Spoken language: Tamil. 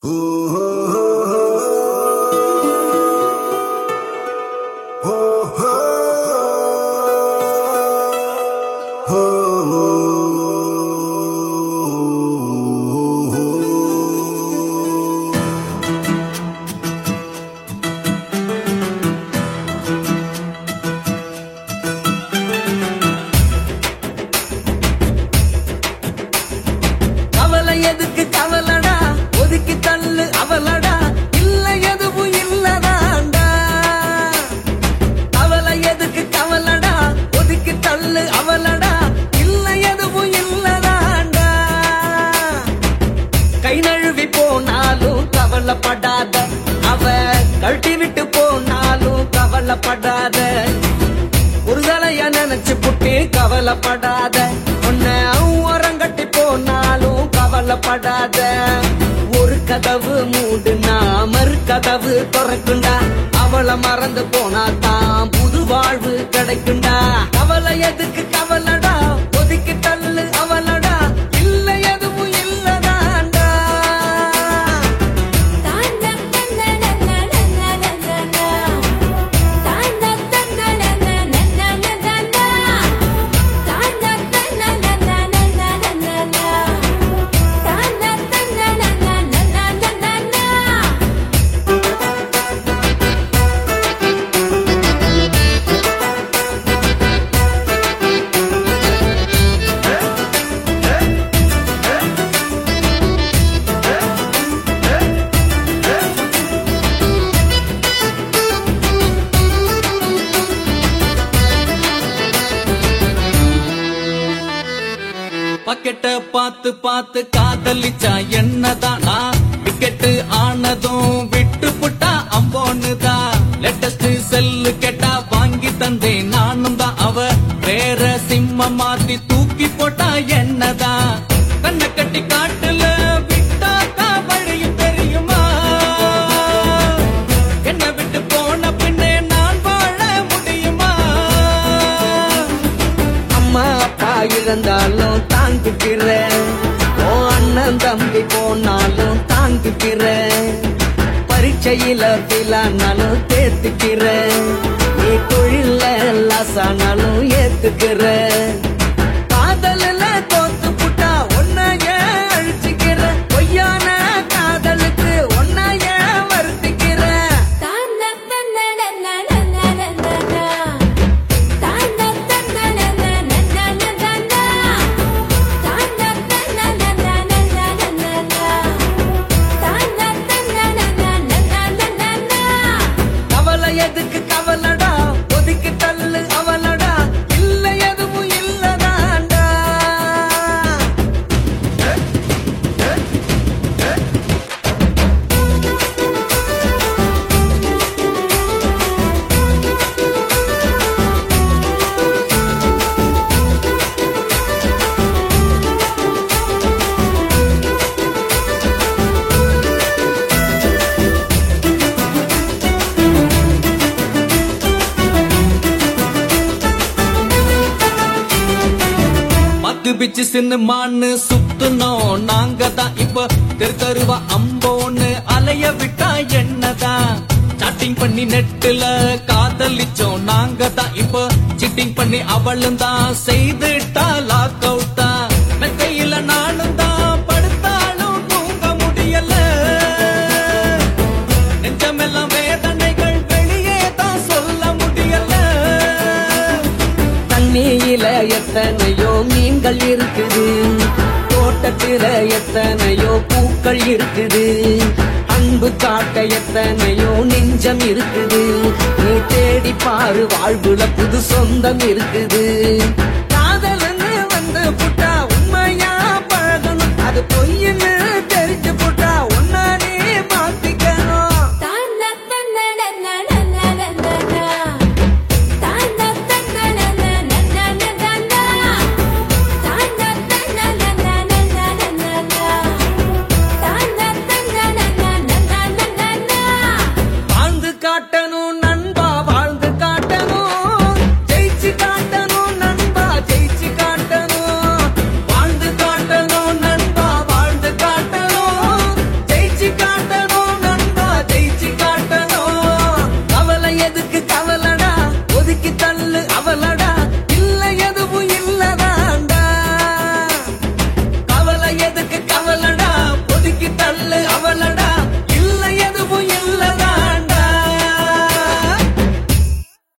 கவலை எதுக்கு கவலடா ஒதுக்கி தள்ளு அவளடா இல்ல எதுவும் இல்லதாண்டா கவலை எதுக்கு கவலடா ஒதுக்கி தள்ளு அவளடா இல்ல எதுவும் இல்லதாண்டா கை நழுவி போனாலும் கவலைப்படாத அவ கழட்டி விட்டு போனாலும் கவலைப்படாத ஒரு தலைய நினைச்சு புட்டு கவலைப்படாத உன்னை ஓரங்கட்டி போனாலும் கவலைப்படாத ஒரு கதவு மூடுனா மறு கதவு திறக்குண்டா அவளை மறந்து போனா தான் புது வாழ்வு கிடைக்குண்டா கவலை எதுக்கு கவலடா ஒதுக்கி தள்ளு அவளடா இல்ல எதுவும் இல்லதாண்டா பக்கெட்ட பார்த்து பார்த்து காதலிச்சா என்னதான் நான் விக்கெட்டு ஆனதும் விட்டு புட்டா அம்போன்னுதான் லேட்டஸ்ட் செல்லு கேட்டா வாங்கி தந்தேன் நானும் தான் அவ வேற சிம்ம மாத்தி தூக்கி போட்டா என்னதான் கண்ணை கட்டி காட்டுல விட்டாக்கா வழியும் தெரியுமா என்ன விட்டு போன பின்னே நான் வாழ முடியுமா அம்மா அப்பா இழந்தாலும் தாங்கிக்கிறேன் ஓ அண்ணன் தம்பி போனாலும் தாங்கிக்கிறேன் பரீட்சையில பிலானாலும் தேத்துக்கிறேன் நீ தொழில லாசானாலும் ஏத்துக்கிறேன் காதலில் தோத்து புட்டா உன்னைய அழிச்சுக்கிறேன் பொய்யான காதலுக்கு உன்னைய வருத்திக்கிறேன் கவலை எதுக்கு கவலடா ஒதுக்கி தள்ளு அவளடா இல்ல எதுவும் இல்லதாண்டா பத்து பிச்சு சின்னமான்னு சுத்துனோம் நாங்க தான் இப்ப தெருக்கருவா அம்போன்னு அலைய விட்டா என்னதான் சாட்டிங் பண்ணி நெட்டுல காதலிச்சோம் நாங்க தான் இப்ப சிட்டிங் பண்ணி அவளும் தான் செய்துட்டா லாக் அவுட் தான் கையில நானும் தான் படுத்தாலும் தூங்க முடியல நெஞ்சமெல்லாம் வேதனைகள் வெளியே தான் சொல்ல முடியல தண்ணியில எத்தனையோ மீன்கள் இருக்குது தோட்டத்தில எத்தனையோ பூக்கள் இருக்குது அன்பு காட்ட எத்தனையோ நெஞ்சம் இருக்குது நீ தேடி பாரு வாழ்வுல புது சொந்தம் இருக்குது காதல்னு வந்து புட்டா உண்மையா பழகணும் அது பொய்ன்னு